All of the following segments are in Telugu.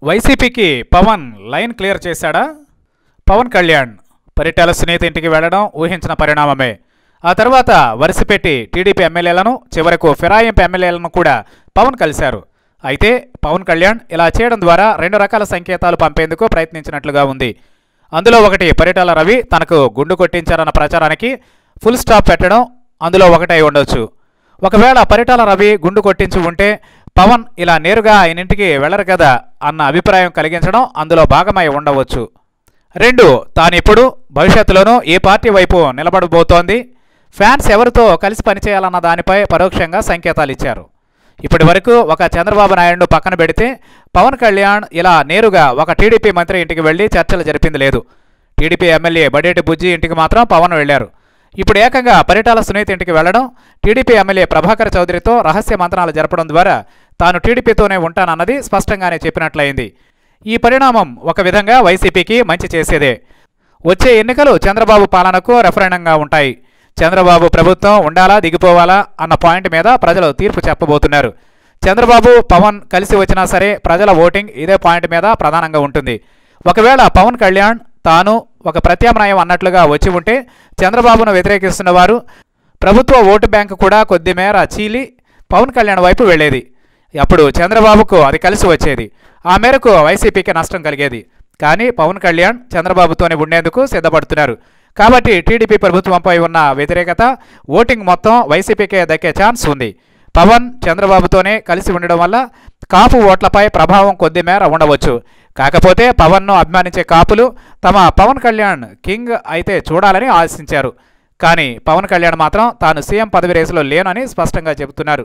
వైసీపీకి పవన్ లైన్ క్లియర్ చేశాడా పవన్ కళ్యాణ్ పరిటాల సునీత ఇంటికి వెళ్లడం ఊహించిన పరిణామమే ఆ తర్వాత వరుసపెట్టి టీడీపీ ఎమ్మెల్యేలను చివరకు ఫిరాయింపు ఎమ్మెల్యేలను కూడా పవన్ కలిశారు అయితే పవన్ కళ్యాణ్ ఇలా చేయడం ద్వారా రెండు రకాల సంకేతాలు పంపేందుకు ప్రయత్నించినట్లుగా ఉంది అందులో ఒకటి పరిటాల రవి తనకు గుండు కొట్టించారన్న ప్రచారానికి ఫుల్ స్టాప్ పెట్టడం అందులో ఒకటై ఉండొచ్చు ఒకవేళ పరిటాల రవి గుండు కొట్టించి ఉంటే పవన్ ఇలా నేరుగా ఆయన ఇంటికి వెళ్లరు కదా అన్న అభిప్రాయం కలిగించడం అందులో భాగమై ఉండవచ్చు రెండు తానిప్పుడు భవిష్యత్తులోనూ ఏ పార్టీ వైపు నిలబడబోతోంది ఫ్యాన్స్ ఎవరితో కలిసి పనిచేయాలన్న దానిపై పరోక్షంగా సంకేతాలు ఇచ్చారు ఇప్పటి వరకు ఒక చంద్రబాబు నాయుడును పక్కన పెడితే పవన్ కళ్యాణ్ ఇలా నేరుగా ఒక టీడీపీ మంత్రి ఇంటికి వెళ్లి చర్చలు జరిపింది లేదు టీడీపీ ఎమ్మెల్యే బడేటి బుజ్జి ఇంటికి మాత్రం పవన్ వెళ్లారు ఇప్పుడు ఏకంగా పరిటాల సునీత ఇంటికి వెళ్లడం టీడీపీ ఎమ్మెల్యే ప్రభాకర్ చౌదరితో రహస్య మంత్రాలు జరపడం ద్వారా తాను టీడీపీతోనే ఉంటానన్నది స్పష్టంగానే చెప్పినట్లయింది ఈ పరిణామం ఒక విధంగా వైసీపీకి మంచి చేసేదే వచ్చే ఎన్నికలు చంద్రబాబు పాలనకు రెఫరెండంగా ఉంటాయి చంద్రబాబు ప్రభుత్వం ఉండాలా దిగిపోవాలా అన్న పాయింట్ మీద ప్రజలు తీర్పు చెప్పబోతున్నారు చంద్రబాబు పవన్ కలిసి వచ్చినా సరే ప్రజల ఓటింగ్ ఇదే పాయింట్ మీద ప్రధానంగా ఉంటుంది ఒకవేళ పవన్ కళ్యాణ్ తాను ఒక ప్రత్యామ్నాయం అన్నట్లుగా వచ్చి ఉంటే చంద్రబాబును వ్యతిరేకిస్తున్న వారు ప్రభుత్వ ఓటు బ్యాంకు కూడా కొద్ది మేర చీలి పవన్ కళ్యాణ్ వైపు వెళ్ళేది అప్పుడు చంద్రబాబుకు అది కలిసి వచ్చేది ఆ మేరకు వైసీపీకి నష్టం కలిగేది కానీ పవన్ కళ్యాణ్ చంద్రబాబుతోనే ఉండేందుకు సిద్ధపడుతున్నారు కాబట్టి టీడీపీ ప్రభుత్వంపై ఉన్న వ్యతిరేకత ఓటింగ్ మొత్తం వైసీపీకే దక్కే ఛాన్స్ ఉంది పవన్ చంద్రబాబుతోనే కలిసి ఉండడం వల్ల కాపు ఓట్లపై ప్రభావం కొద్ది మేర ఉండవచ్చు కాకపోతే పవన్ను అభిమానించే కాపులు తమ పవన్ కళ్యాణ్ కింగ్ అయితే చూడాలని ఆశించారు కానీ పవన్ కళ్యాణ్ మాత్రం తాను సీఎం పదవి రేసులో లేనని స్పష్టంగా చెబుతున్నారు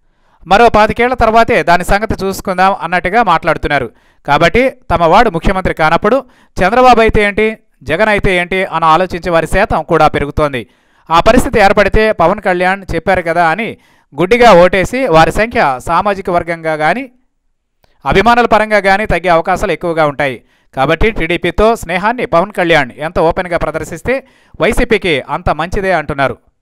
మరో పాతికేళ్ల తర్వాతే దాని సంగతి చూసుకుందాం అన్నట్టుగా మాట్లాడుతున్నారు కాబట్టి తమ వాడు ముఖ్యమంత్రి కానప్పుడు చంద్రబాబు అయితే ఏంటి జగన్ అయితే ఏంటి అని ఆలోచించే వారి శాతం కూడా పెరుగుతోంది ఆ పరిస్థితి ఏర్పడితే పవన్ కళ్యాణ్ చెప్పారు కదా అని గుడ్డిగా ఓటేసి వారి సంఖ్య సామాజిక వర్గంగా కానీ అభిమానుల పరంగా కానీ తగ్గే అవకాశాలు ఎక్కువగా ఉంటాయి కాబట్టి టీడీపీతో స్నేహాన్ని పవన్ కళ్యాణ్ ఎంత ఓపెన్గా ప్రదర్శిస్తే వైసీపీకి అంత మంచిదే అంటున్నారు